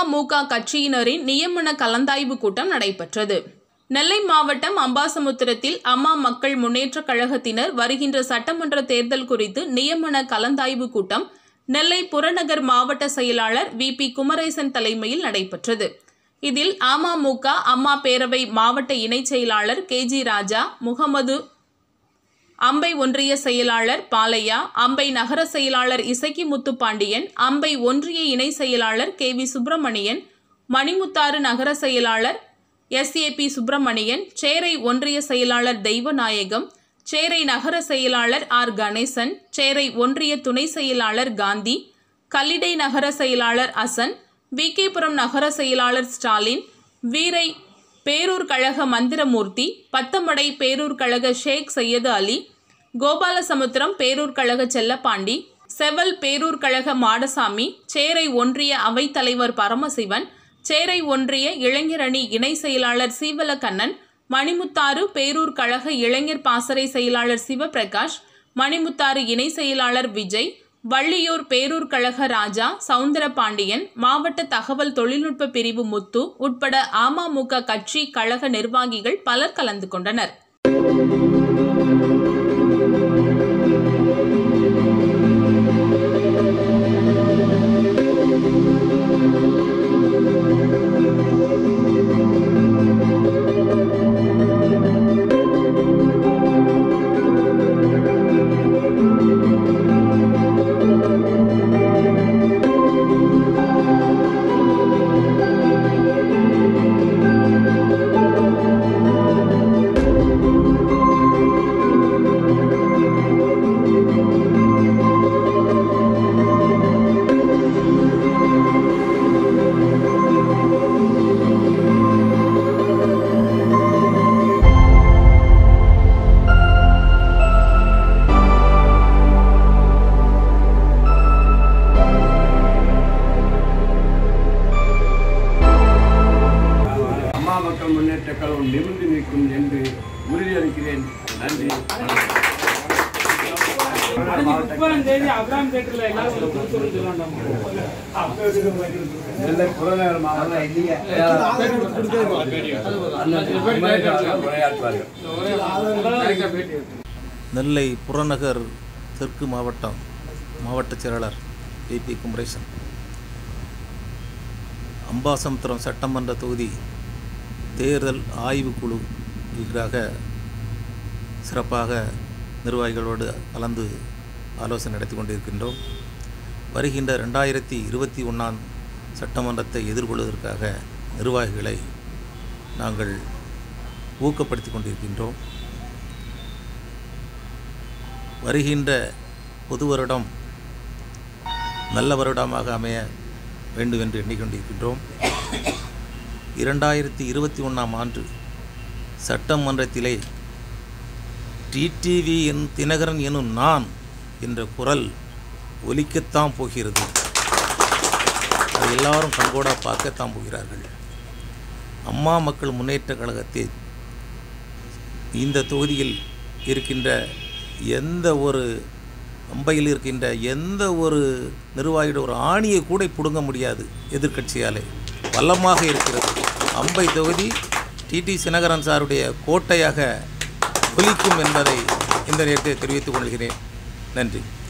அமமுக கட்சியினரின் நியமன கலந்தாய்வு கூட்டம் நடைபெற்றது நெல்லை மாவட்டம் அம்பாசமுத்திரத்தில் அம்மா மக்கள் முன்னேற்றக் கழகத்தினர் வருகின்ற சட்டமன்ற தேர்தல் குறித்து நியமன கலந்தாய்வு கூட்டம் நெல்லை புறநகர் மாவட்ட செயலாளர் வி பி குமரேசன் தலைமையில் நடைபெற்றது இதில் அமமுக அம்மா பேரவை மாவட்ட இணைச் செயலாளர் கே ஜி ராஜா முகமது அம்பை ஒன்றிய செயலாளர் பாலையா அம்பை நகர செயலாளர் இசக்கி முத்துப்பாண்டியன் அம்பை ஒன்றிய இணை செயலாளர் கே வி சுப்பிரமணியன் மணிமுத்தாறு நகர செயலாளர் எஸ் ஏ பி சுப்பிரமணியன் சேரை ஒன்றிய செயலாளர் தெய்வநாயகம் சேரை நகர செயலாளர் ஆர் கணேசன் சேரை ஒன்றிய துணை செயலாளர் காந்தி கல்லிடை நகர செயலாளர் அசன் விகேபுரம் நகர செயலாளர் ஸ்டாலின் வீரை பேரூர் கழக மந்திரமூர்த்தி பத்தமடை பேரூர் கழக ஷேக் சையது அலி கோபாலசமுத்திரம் பேரூர் கழக செல்லப்பாண்டி செவல் பேரூர் கழக மாடசாமி சேரை ஒன்றிய அவைத்தலைவர் பரமசிவன் சேரை ஒன்றிய இளைஞரணி இணை செயலாளர் சீவலக்கண்ணன் மணிமுத்தாறு பேரூர் கழக இளைஞர் பாசறை செயலாளர் சிவபிரகாஷ் மணிமுத்தாறு இணை செயலாளர் விஜய் வள்ளியூர் பேரூர் கழக ராஜா சவுந்தரபாண்டியன் மாவட்ட தகவல் தொழில்நுட்ப பிரிவு முத்து உட்பட அமமுக கட்சி கழக நிர்வாகிகள் பலர் கலந்து கொண்டனர் அம்மா மக்கள் முன்னேற்ற கழகம் நிமிர்ந்து நிற்கும் என்று உறுதியளிக்கிறேன் நன்றி முப்பதாம் தேதி அப்ராம் தேட்டர்ல எல்லாரும் வந்து கொடுத்துருன்னு சொல்லாண்டாமா நெல்லை புறநகர் மாவட்ட உரையாற்றுவார்கள் நெல்லை புறநகர் தெற்கு மாவட்டம் மாவட்ட செயலாளர் வி பி குமரேசன் அம்பாசமுத்திரம் சட்டமன்ற தொகுதி தேர்தல் ஆய்வுக்குழு இதற்காக சிறப்பாக நிர்வாகிகளோடு கலந்து ஆலோசனை நடத்தி கொண்டிருக்கின்றோம் வருகின்ற ரெண்டாயிரத்தி இருபத்தி ஒன்றாம் சட்டமன்றத்தை எதிர்கொள்வதற்காக நிர்வாகிகளை நாங்கள் ஊக்கப்படுத்தி கொண்டிருக்கின்றோம் வருகின்ற புது வருடம் நல்ல வருடமாக அமைய வேண்டும் என்று எண்ணிக்கொண்டிருக்கின்றோம் இரண்டாயிரத்தி இருபத்தி ஒன்றாம் ஆண்டு சட்டமன்றத்திலே டிடிவி என் தினகரன் எனும் நான் என்ற குரல் ஒலிக்கத்தான் போகிறது அதை எல்லாரும் கண்கூடா பார்க்கத்தான் போகிறார்கள் அம்மா மக்கள் முன்னேற்ற கழகத்தில் இந்த தொகுதியில் இருக்கின்ற எந்த ஒரு அம்பையில் இருக்கின்ற எந்த ஒரு நிர்வாகியோட ஒரு ஆணியை கூட பிடுங்க முடியாது எதிர்க்கட்சியாலே வல்லமாக இருக்கிறது அம்பை தொகுதி டிடி சினகரன் சாருடைய கோட்டையாக ஒலிக்கும் என்பதை இந்த நேரத்தை தெரிவித்துக் கொள்கிறேன் நன்றி